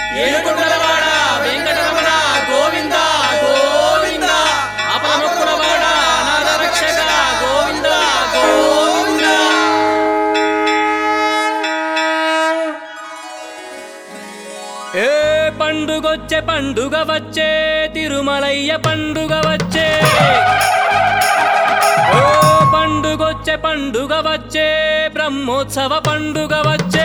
ఏడుకొండలవాడ వెంకటరమణ గోవింద గోవింద అపరమకులవాడ అనాథ రక్షక గోవింద గోవింద ఏ పండుగొచ్చే పండుగ వచ్చే తిరుమలయ్య పండుగ వచ్చే ఓ పండుగొచ్చే పండుగ వచ్చే బ్రహ్మోత్సవ పండుగ వచ్చే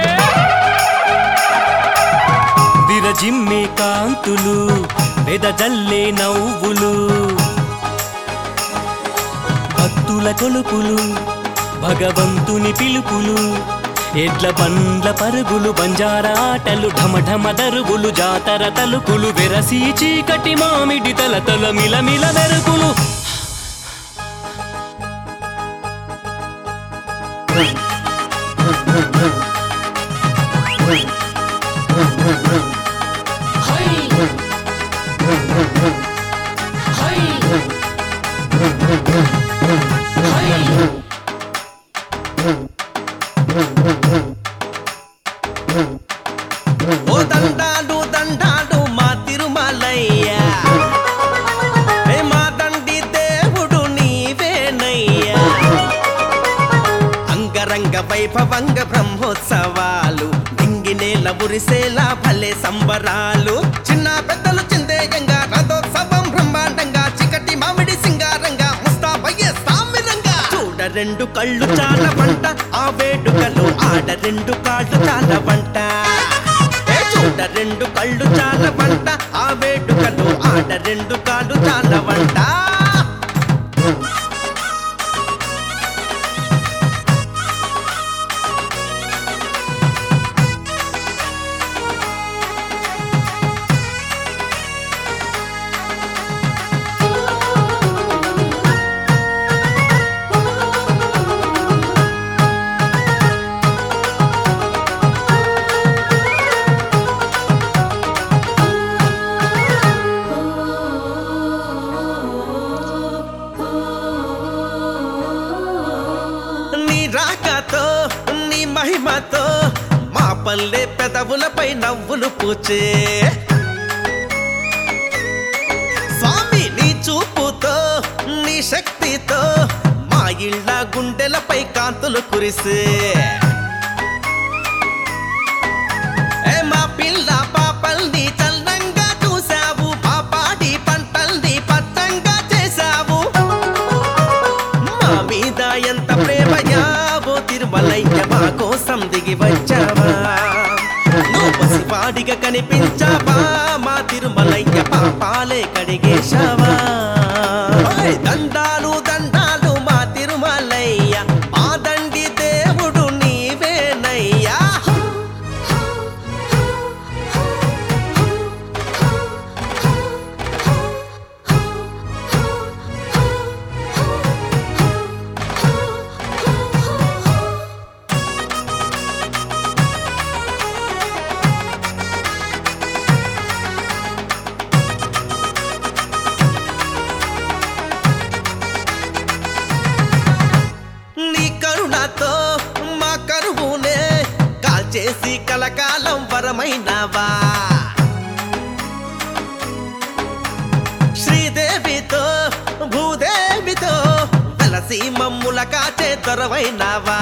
విరజిమ్మే కాంతులు వెదజల్లే నవ్వులు భక్తుల కొలుపులు భగవంతుని పిలుపులు ఎడ్ల బండ్ల పరుగులు బంజారా ఆటలు ఢమఢమ దరుగులు జాతర తలుకులు వెరసి చీకటి మామిడి తల తల మిలమిల మెరుగులు ఓ దండాలు దండాలు మా తిరుమలయ్య ఏ మా దండి దేవుడు నీవేనయ్యా అంగరంగ వైభవంగ బ్రహ్మోత్సవాలు దింగి నేల మురిసేలా భలే సంబరాలు చిన్న పెద్దలు చిందేయంగా రథోత్సవం బ్రహ్మాండంగా చికటి మామిడి సింగారంగా ముస్తాబయ్యే సామిరంగా చూడ రెండు కళ్ళు చాలా వంట ఆ వేడుకలు ఆడ రెండు కాళ్ళు చాలా వంట ఏ చూడ రెండు కళ్ళు చాలా వంట ఆ వేడుకలు ఆడ రెండు కాళ్ళు చాలా వంట నీ రాకతో నీ మహిమతో మా పల్లె పెదవులపై నవ్వులు పూచే స్వామి నీ చూపుతో నీ శక్తితో మా ఇళ్ళ గుండెలపై కాంతులు కురిసే ఏ మా పిల్ల పాపల్ని చల్లంగా చూసావు మా పాడి పంటల్ని పచ్చంగా చేసావు మా మీద ఎంత ప్రేమయావో తిరుమలయ్య మా కోసం దిగి వచ్చావా నువ్వు పసిపాడిగా కనిపించావా మా తిరుమలయ్య పాపాలే కడిగేశావా ఓయ్ దండాలు దండాలు మా తిరుమలయ్య మా దండి దేవుడు నీవేనయ్యా నీ కరుణతో మా కరువునే కాల్చేసి కలకాలం వరమైనవా శ్రీదేవితో భూదేవితో వెలసి మమ్ముల కాచే తొరవైనవా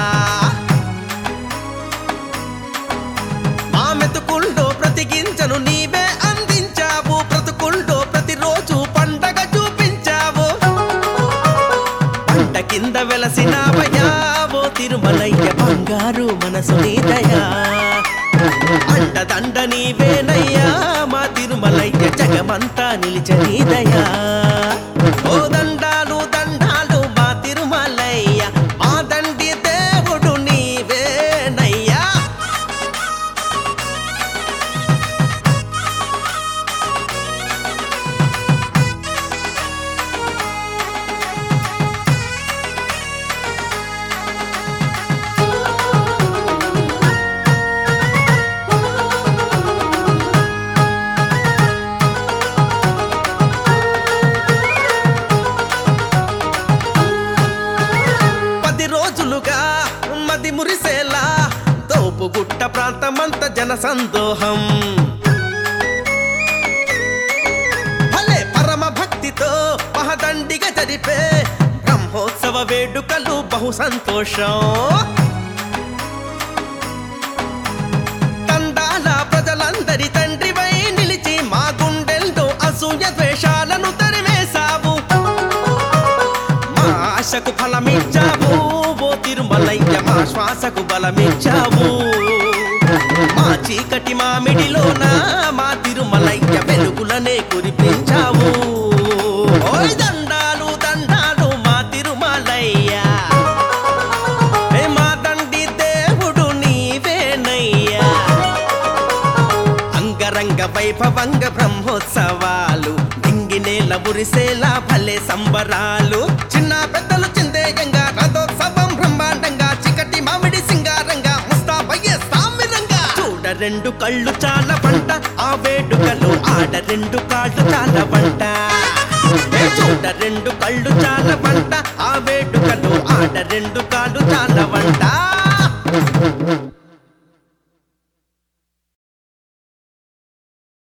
మా మెతుకుల్లో ప్రతి గింజను నీవే అందించావు బ్రతుకుల్లో ప్రతిరోజు పండగ చూపించావు పంట కింద వెలసినావయ్యా ఓ తిరుమలయ్య బంగారు మనసు నీదయా అండదండ నీవేనయ్యా మా తిరుమలయ్య జగమంతా నిలిచ నీదయా ఓ దండాలు దండాలు మా తిరుమలయ్య మా దండి దేవుడు నీవేనయ్యా పది రోజులుగా మది మురిసేలా తోపుగుట్ట ప్రాంతమంత జన సందోహం మహదండిగా జరిపే బ్రహ్మోత్సవ వేడుకలు బహు సంతోషం తండాల ప్రజలందరి తండ్రివై నిలిచి మా గుండెల్లో అసూయ ద్వేషాలను తరిమేశావు మా ఆశకు ఫలమిచ్చావు ఓ తిరుమలయ్య మా శ్వాసకు బలమిచ్చావు మా చీకటి మామిడిలోన మా తిరుమలయ్య వెలుగులనే కురిపించావు ఓయ్ దండాలు దండాలు మా తిరుమలయ్య ఏ మా తండ్రి దేవుడు నీవేనయ్యా అంగరంగ వైభవంగ బ్రహ్మోత్సవాలు డింగినేల ఉరిసేలా భలే సంబరాలు చిన్న పెద్దలు చిందేయంగా రథోత్సవం బ్రహ్మాండంగా చికటి మామిడి సింగారంగా ముస్తాబయ్యే సామిరంగా చూడ రెండు కళ్ళు చాలా వంట ఆ వేడుకలు ఆడ రెండు కాళ్ళు చాలా వంట ఏ చూడ రెండు కళ్ళు చాలా వంట ఆ వేడుకలు ఆడ రెండు కాళ్ళు చాలా వంట